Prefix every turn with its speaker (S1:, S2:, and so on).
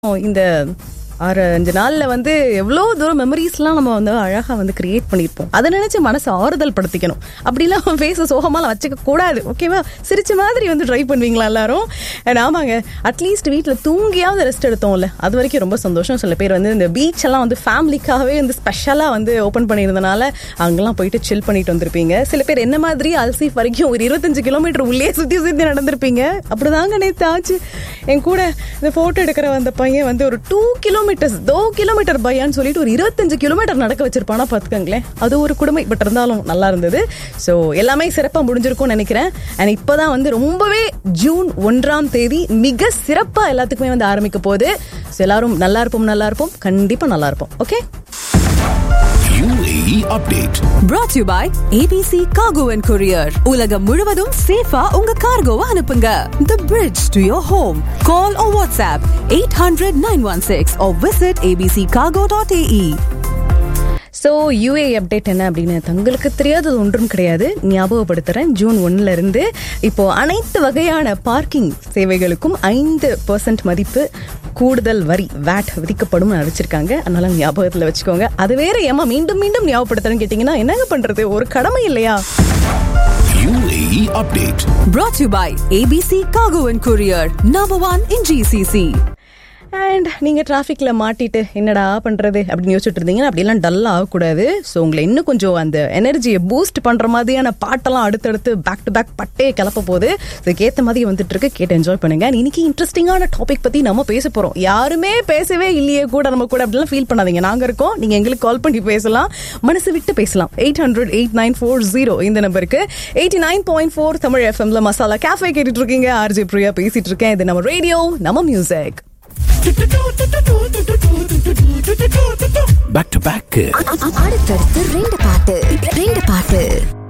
S1: இந்த ஆறு அஞ்சு நாள்ல வந்து எவ்வளோ தூரம் மெமரிஸ்லாம் நம்ம வந்து அழகா வந்து கிரியேட் பண்ணியிருப்போம் அதை நினைச்சு மனசை ஆறுதல் படுத்திக்கணும் அப்படிலாம் ஃபேஸை சோகமாலாம் வச்சுக்க கூடாது ஓகேவா சிரிச்ச மாதிரி வந்து ட்ரை பண்ணுவீங்களா எல்லாரும் And ஆமாங்க அட்லீஸ்ட் வீட்டில் தூங்கியாவது ரெஸ்ட் எடுத்தோம்ல அது வரைக்கும் ரொம்ப சந்தோஷம் சில பேர் வந்து இந்த பீச் எல்லாம் வந்து ஃபேமிலிக்காகவே வந்து ஸ்பெஷலாக வந்து ஓப்பன் பண்ணியிருந்தனால அங்கெல்லாம் போயிட்டு சில் பண்ணிட்டு வந்திருப்பீங்க சில பேர் என்ன மாதிரி அல்சீஃப் வரைக்கும் ஒரு இருபத்தஞ்சு கிலோமீட்டர் உள்ளே சுற்றி சுற்றி நடந்திருப்பீங்க அப்படிதாங்க நேற்று ஆச்சு என் கூட இந்த ஃபோட்டோ எடுக்கிற அந்த பையன் வந்து ஒரு டூ கிலோமீட்டர்ஸ் தோ கிலோமீட்டர் பையான்னு சொல்லிட்டு ஒரு இருபத்தஞ்சு கிலோமீட்டர் நடக்க வச்சிருப்பானா பார்த்துக்கங்களேன் அது ஒரு குடும்பம் பட் இருந்தாலும் நல்லா இருந்தது ஸோ எல்லாமே சிறப்பாக முடிஞ்சிருக்கும்னு நினைக்கிறேன் அண்ட் இப்போதான் வந்து ரொம்பவே ஜூன் ஒன்றாம் தேதி மிக சிறப்பாக எல்லாத்துக்குமே வந்து ஆரம்பிக்க போகுது ஸோ எல்லாரும் நல்லா இருப்போம் நல்லா இருப்போம் கண்டிப்பாக நல்லா இருப்போம் okay
S2: UAE update.
S3: brought to you by ABC Cargo and Courier. உலகம் முழுவதும் சேஃபா உங்க கார்கோவை அனுப்புங்க. The bridge to your home. Call or WhatsApp 800 916 or visit abccargo.ae.
S1: So UAE update என்ன அப்படின்னு தங்களுக்கு தெரியாதது ஒன்றும் கிடையாது ஞாபகப்படுத்துகிறேன் ஜூன் ஒன்ல இருந்து இப்போ அனைத்து வகையான பார்க்கிங் சேவைகளுக்கும் ஐந்து பர்சன்ட் மதிப்பு கூடுதல் வரி வேட் விதிக்கப்படும் அறிவிச்சிருக்காங்க அதனால ஞாபகத்தில் வச்சுக்கோங்க அது வேற ஏமா மீண்டும் மீண்டும் ஞாபகப்படுத்துறேன்னு கேட்டிங்கன்னா என்னங்க பண்றது ஒரு கடமை இல்லையா
S2: UAE update.
S3: Brought to you by ABC Cargo and Courier. Number one in GCC.
S1: And நீங்கள் டிராஃபிக்கில் மாட்டிட்டு என்னடா பண்ணுறது அப்படின்னு யோசிச்சுட்டு இருந்தீங்கன்னா அப்படிலாம் டல் ஆகக்கூடாது ஸோ உங்களை இன்னும் கொஞ்சம் அந்த எனர்ஜியை பூஸ்ட் பண்ணுற மாதிரியான பாட்டெல்லாம் அடுத்தடுத்து பேக் டு பேக் பட்டே கிளப்ப போகுது இதுக்கேற்ற மாதிரி வந்துட்டு இருக்கு கேட்டு என்ஜாய் பண்ணுங்க And இன்னைக்கு இன்ட்ரெஸ்டிங்கான டாபிக் பற்றி நம்ம பேச போகிறோம் யாருமே பேசவே இல்லையே கூட நம்ம கூட அப்படிலாம் ஃபீல் பண்ணாதீங்க நாங்கள் இருக்கோம் நீங்கள் எங்களுக்கு கால் பண்ணி பேசலாம் மனசு விட்டு பேசலாம் eight hundred eight nine four zero இந்த நம்பருக்கு eighty nine point four Tamil எஃப்எம்ல மசாலா கேஃபே கேட்டுட்டு இருக்கீங்க ஆர்ஜே பிரியா பேசிட்டு இருக்கேன் இது நம்ம ரேடியோ நம்ம மியூசிக்
S2: Back to back.
S4: அடுத்தடுத்து ரெண்டு பாட்டு ரெண்டு பாட்டு